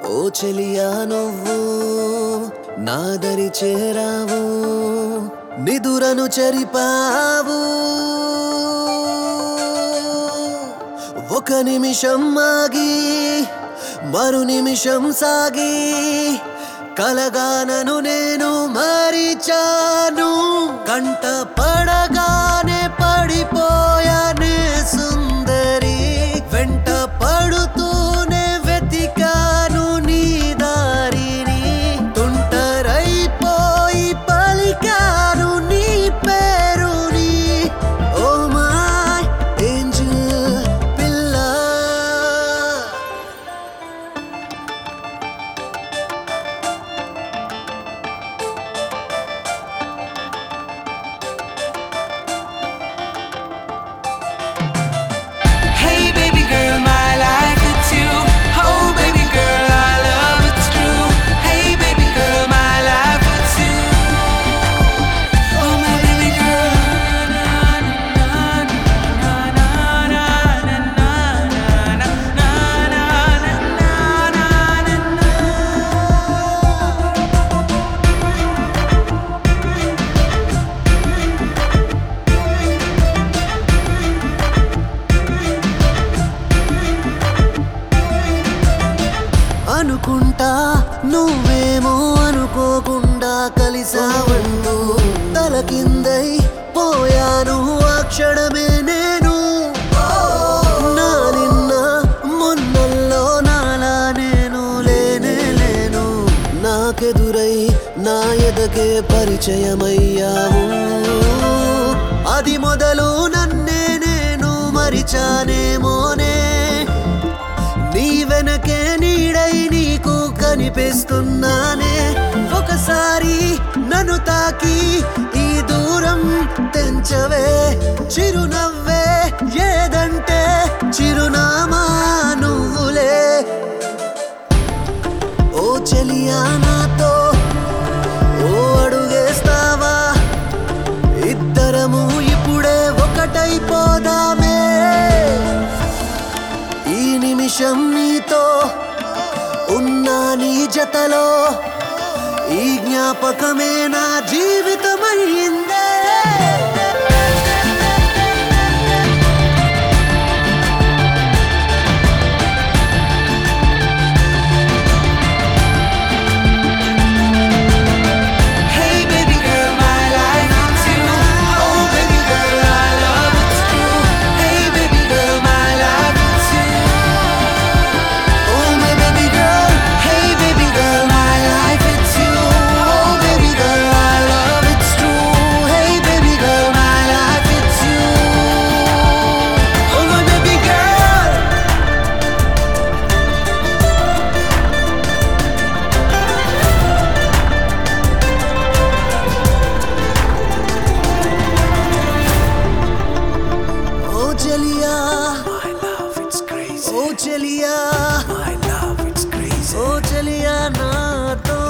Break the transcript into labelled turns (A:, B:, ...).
A: ఓ చెలియా నువ్వు నాదరి చేరావు నిదురను చెరిపావు ఒక నిమిషం ఆగి మరు నిమిషం సాగి కలగానను నేను మరిచాను కంట పడగానే పడిపోయానే సుందరి వెంట పడుతూనే వెతికాను నీ దారిని తుంటరైపోయి పలికాను నీ పేరుని ఓ మై ఏంజల్ పిల్ల
B: Hey baby girl, my life it's you. Oh baby girl, I love it's true. Hey baby girl, my life it's you. Oh my baby girl. Na, na, na, na, na, na, na, na, na, na, na, na, na, na, na.
A: అనుకుంటా నువ్వేమో అనుకోకుండా కలిసావంటూ తల కిందై పోయాను ఆ క్షణమే నేను నా నిన్న మొన్నల్లో నాలా నేను లేనే లేను నాకెదురై నా ఎదకే పరిచయమయ్యావు అది మొదలు నన్నే నేను మరిచానేమోనే నీ వెనకే నీడై నీకు కనిపిస్తున్నానే ఒకసారి నన్ను తాకి ఈ దూరం తెంచవే చిరునవ్వే ఏదంటే చిరునామా నువ్వులే ఓ చెలియా నాతో ఓ అడుగేస్తావా ఇద్దరము ఇప్పుడే ఒకటైపోదామే ఈ నిమిషం నీతో ఉన్నా నీ జతలో ఈ జ్ఞాపకమే నా జీవితమయ్యిందే
B: Hey baby girl, my life it's you. Oh baby girl, I love it's true. Hey baby girl, my life it's you. Oh my baby girl, hey baby girl, my life it's you. Oh baby girl, I love it's true. Hey baby girl, my life it's you. Oh my baby girl.
A: ఓ చెలియా
B: My love, it's crazy.
A: ఓ చెలియా
B: My love, it's crazy.
A: ఓ చెలియా నాతో